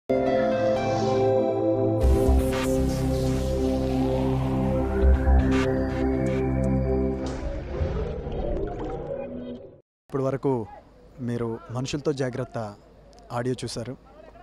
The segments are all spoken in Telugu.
ఇప్పుడు వరకు మీరు మనుషులతో జాగ్రత్త ఆడియో చూశారు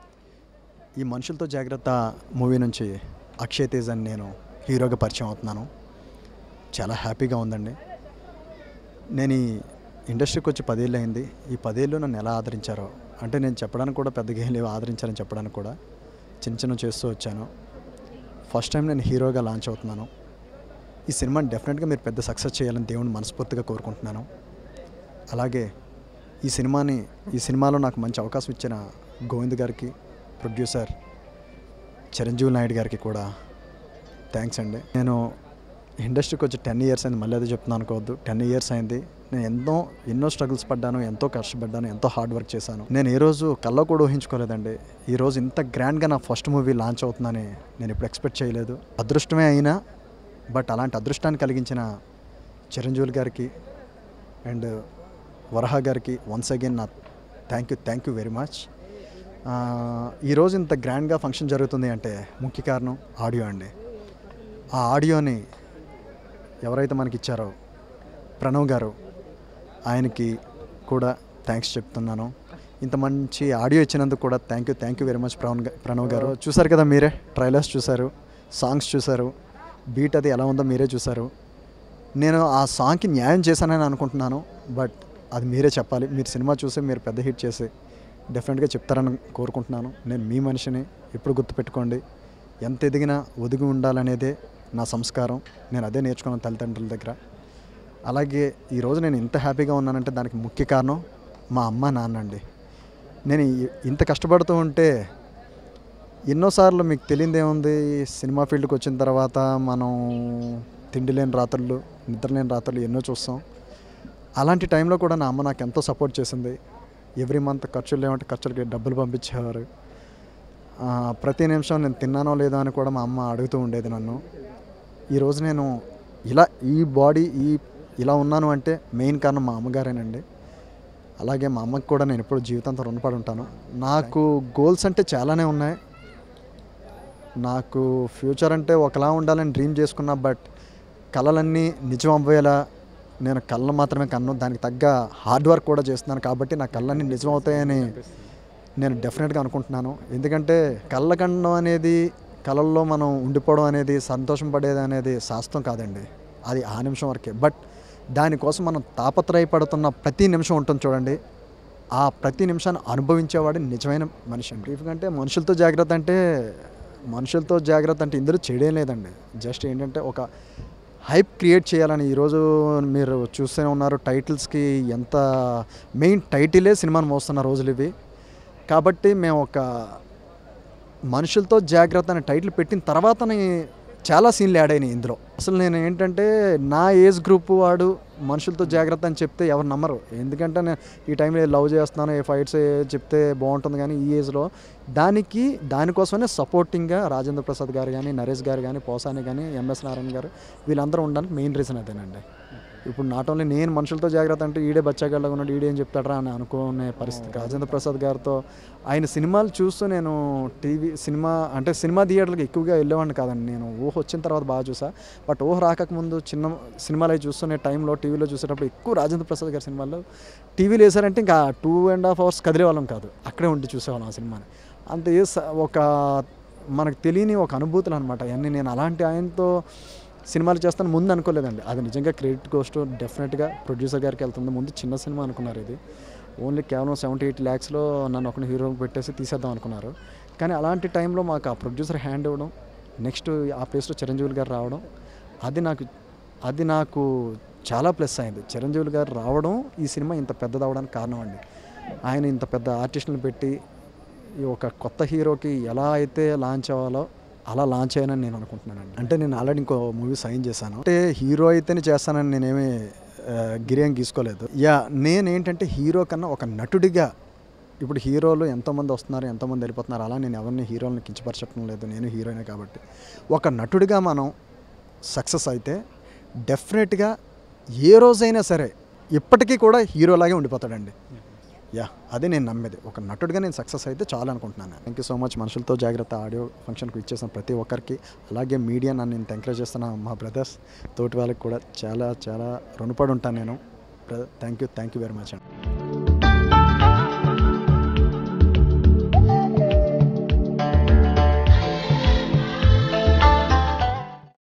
ఈ మనుషులతో జాగ్రత్త మూవీ నుంచి అక్షయ్ తేజ్ అని నేను హీరోగా పరిచయం అవుతున్నాను చాలా హ్యాపీగా ఉందండి నేను ఈ ఇండస్ట్రీకి వచ్చి పదేళ్ళు అయింది ఈ పదేళ్ళు నన్ను ఎలా ఆదరించారో అంటే నేను చెప్పడానికి కూడా పెద్దగా ఏం లేవు ఆదరించారని చెప్పడానికి కూడా చిన్న చిన్న చేస్తూ వచ్చాను ఫస్ట్ టైం నేను హీరోగా లాంచ్ అవుతున్నాను ఈ సినిమాని డెఫినెట్గా మీరు పెద్ద సక్సెస్ చేయాలని దేవుని మనస్ఫూర్తిగా కోరుకుంటున్నాను అలాగే ఈ సినిమాని ఈ సినిమాలో నాకు మంచి అవకాశం ఇచ్చిన గోవింద్ గారికి ప్రొడ్యూసర్ చిరంజీవి నాయుడు గారికి కూడా థ్యాంక్స్ అండి నేను ఇండస్ట్రీకి వచ్చి టెన్ ఇయర్స్ అయింది మళ్ళీ అదే చెప్తున్నాను అనుకోవద్దు టెన్ ఇయర్స్ అయింది నేను ఎన్నో ఎన్నో స్ట్రగుల్స్ పడ్డాను ఎంతో కష్టపడ్డాను ఎంతో హార్డ్ వర్క్ చేశాను నేను ఏ రోజు కల్లో కూడా ఊహించుకోలేదండి ఈ రోజు ఇంత గ్రాండ్గా నా ఫస్ట్ మూవీ లాంచ్ అవుతుందని నేను ఇప్పుడు ఎక్స్పెక్ట్ చేయలేదు అదృష్టమే అయినా బట్ అలాంటి అదృష్టాన్ని కలిగించిన చిరంజీవి గారికి అండ్ వరహ గారికి వన్స్ అగైన్ నా thank you thank you very much ఈరోజు ఇంత గ్రాండ్గా ఫంక్షన్ జరుగుతుంది అంటే ముఖ్య కారణం ఆడియో అండి ఆ ఆడియోని ఎవరైతే మనకి ఇచ్చారో ప్రణవ్ గారు ఆయనకి కూడా థ్యాంక్స్ చెప్తున్నాను ఇంత మంచి ఆడియో ఇచ్చినందుకు కూడా thank you thank you very much Pranav గా- ప్రణవ్ గారు చూసారు కదా మీరే ట్రైలర్స్ చూసారు సాంగ్స్ చూసారు బీట్ అది ఎలా ఉందో మీరే చూసారు నేను ఆ సాంగ్కి న్యాయం చేశానని అనుకుంటున్నాను బట్ అది మీరే చెప్పాలి మీరు సినిమా చూసి మీరు పెద్ద హిట్ చేసి డెఫినెట్గా చెప్తారని కోరుకుంటున్నాను నేను మీ మనిషిని ఎప్పుడు గుర్తుపెట్టుకోండి ఎంత ఎదిగినా ఒదిగి ఉండాలనేదే నా సంస్కారం నేను అదే నేర్చుకున్నాను తల్లిదండ్రుల దగ్గర అలాగే ఈరోజు నేను ఇంత హ్యాపీగా ఉన్నానంటే దానికి ముఖ్య కారణం మా అమ్మ నాన్న అండి నేను ఇ- ఇంత కష్టపడుతూ ఉంటే ఎన్నోసార్లు మీకు తెలియదు ఏముంది సినిమా ఫీల్డ్కి వచ్చిన తర్వాత మనం తిండి లేని రాత్రులు నిద్ర లేని రాత్రులు ఎన్నో చూస్తాం అలాంటి టైంలో కూడా నా అమ్మ నాకు ఎంతో సపోర్ట్ చేసింది ఎవ్రీ మంత్ ఖర్చులు లేవంటే ఖర్చులకి డబ్బులు పంపించేవారు ఆ, ప్రతి నిమిషం నేను తిన్నానో లేదో అని కూడా మా అమ్మ అడుగుతూ ఉండేది నన్ను ఈరోజు నేను ఇలా ఈ బాడీ ఈ ఇలా ఉన్నాను అంటే మెయిన్ కారణం మా అమ్మగారేనండి అలాగే మా అమ్మకి కూడా నేను ఎప్పుడు జీవితాంతం రుణపడి ఉంటాను నాకు గోల్స్ అంటే చాలానే ఉన్నాయి నాకు ఫ్యూచర్ అంటే ఒకలా ఉండాలని డ్రీమ్ చేసుకున్నా బట్ కళలన్నీ నిజం అవ్వేలా నేను కళ్ళను మాత్రమే కన్ను దానికి తగ్గ హార్డ్ వర్క్ కూడా చేస్తున్నాను కాబట్టి నా కళ్ళన్నీ నిజం అవుతాయని నేను డెఫినెట్గా అనుకుంటున్నాను ఎందుకంటే కళ్ళ కన్నం అనేది కళల్లో మనం ఉండిపోవడం అనేది సంతోషం పడేది అనేది శాస్త్రం కాదండి అది ఆ నిమిషం వరకే బట్ దానికోసం మనం తాపత్రయపడుతున్న ప్రతి నిమిషం ఉంటుంది చూడండి ఆ ప్రతి నిమిషాన్ని అనుభవించేవాడు నిజమైన మనిషి అండి బ్రీఫ్ అంటే మనుషులతో జాగ్రత్త అంటే మనుషులతో జాగ్రత్త అంటే ఇందులో చెడేం లేదండి జస్ట్ ఏంటంటే ఒక హైప్ క్రియేట్ చేయాలని ఈరోజు మీరు చూస్తూనే ఉన్నారు టైటిల్స్కి ఎంత మెయిన్ టైటిలే సినిమాను మోస్తున్న రోజులు ఇవి కాబట్టి మేము ఒక మనుషులతో జాగ్రత్త అనే టైటిల్ పెట్టిన తర్వాతనే చాలా సీన్లు యాడ్ అయినాయి ఇందులో అసలు నేను ఏంటంటే నా ఏజ్ గ్రూప్ వాడు మనుషులతో జాగ్రత్త అని చెప్తే ఎవరు నమ్మరు ఎందుకంటే నేను ఈ టైంలో లవ్ చేస్తున్నాను ఏ ఫైట్స్ చెప్తే బాగుంటుంది కానీ ఈ ఏజ్లో దానికి దానికోసమే సపోర్టింగ్గా రాజేంద్ర ప్రసాద్ గారు కానీ నరేష్ గారు కానీ పోసాని కానీ ఎంఎస్ నారాయణ గారు వీళ్ళందరూ ఉండడానికి మెయిన్ రీజన్ అదేనండి ఇప్పుడు నాట్ ఓన్లీ నేను మనుషులతో జాగ్రత్త అంటే ఈడే బచ్చాగళ్ళగా ఉన్నాడు ఈడే ఏం చెప్తాడరా అని అనుకునే పరిస్థితి రాజేంద్ర ప్రసాద్ గారితో ఆయన సినిమాలు చూస్తూ నేను టీవీ సినిమా అంటే సినిమా థియేటర్లకు ఎక్కువగా వెళ్ళేవాడిని కాదండి నేను ఊహ వచ్చిన తర్వాత బాగా చూసా బట్ ఊహ రాకముందు చిన్న సినిమాలు అవి చూస్తున్న టైంలో టీవీలో చూసేటప్పుడు ఎక్కువ రాజేంద్ర ప్రసాద్ గారి సినిమాల్లో టీవీలో వేసారంటే ఇంకా టూ అండ్ హాఫ్ అవర్స్ కదిలే వాళ్ళం కాదు అక్కడే ఉండి చూసేవాళ్ళం ఆ సినిమాని అంత ఏ స- ఒక మనకు తెలియని ఒక అనుభూతులు అనమాట అవన్నీ నేను అలాంటి ఆయనతో సినిమాలు చేస్తాను ముందు అనుకోలేదండి అది నిజంగా క్రెడిట్ కోస్ట్ డెఫినెట్గా ప్రొడ్యూసర్ గారికి వెళ్తుంది ముందు చిన్న సినిమా అనుకున్నారు ఇది ఓన్లీ కేవలం సెవెంటీ ఎయిట్ ల్యాక్స్లో నన్ను ఒక హీరో పెట్టేసి తీసేద్దాం అనుకున్నారు కానీ అలాంటి టైంలో మాకు ఆ ప్రొడ్యూసర్ హ్యాండ్ ఇవ్వడం నెక్స్ట్ ఆ ప్లేస్లో చిరంజీవి గారు రావడం అది నాకు అది నాకు చాలా ప్లస్ అయింది చిరంజీవి గారు రావడం ఈ సినిమా ఇంత పెద్దది అవడానికి కారణం అండి ఆయన ఇంత పెద్ద ఆర్టిస్టులను పెట్టి ఈ ఒక కొత్త హీరోకి ఎలా అయితే లాంచ్ అవ్వాలో అలా లాంచ్ అయ్యానని నేను అనుకుంటున్నానండి అంటే నేను ఆల్రెడీ ఇంకో మూవీ సైన్ చేశాను అంటే హీరో అయితేనే చేస్తానని నేనేమి ఆ, గిరియం గీసుకోలేదు యా నేనేంటంటే హీరో కన్నా ఒక నటుడిగా ఇప్పుడు హీరోలు ఎంతోమంది వస్తున్నారు ఎంతోమంది వెళ్ళిపోతున్నారు అలా నేను ఎవరిని హీరోలను కించపరచడం లేదు నేను హీరోయినే కాబట్టి ఒక నటుడిగా మనం సక్సెస్ అయితే డెఫినెట్గా ఏ రోజైనా సరే ఇప్పటికీ కూడా హీరోలాగే ఉండిపోతాడండి యా అదే నేను నమ్మేది ఒక నటుడిగా నేను సక్సెస్ అయితే చాలు అనుకుంటున్నాను థ్యాంక్ యూ సో మచ్ మనుషులతో జాగ్రత్త ఆడియో ఫంక్షన్కి ఇచ్చేసిన ప్రతి ఒక్కరికి అలాగే మీడియా నన్ను ఇంత ఎంకరేజ్ చేస్తున్న మా బ్రదర్స్ తోటి వాళ్ళకి కూడా చాలా చాలా రుణపడి ఉంటాను నేను thank you thank you very much అండి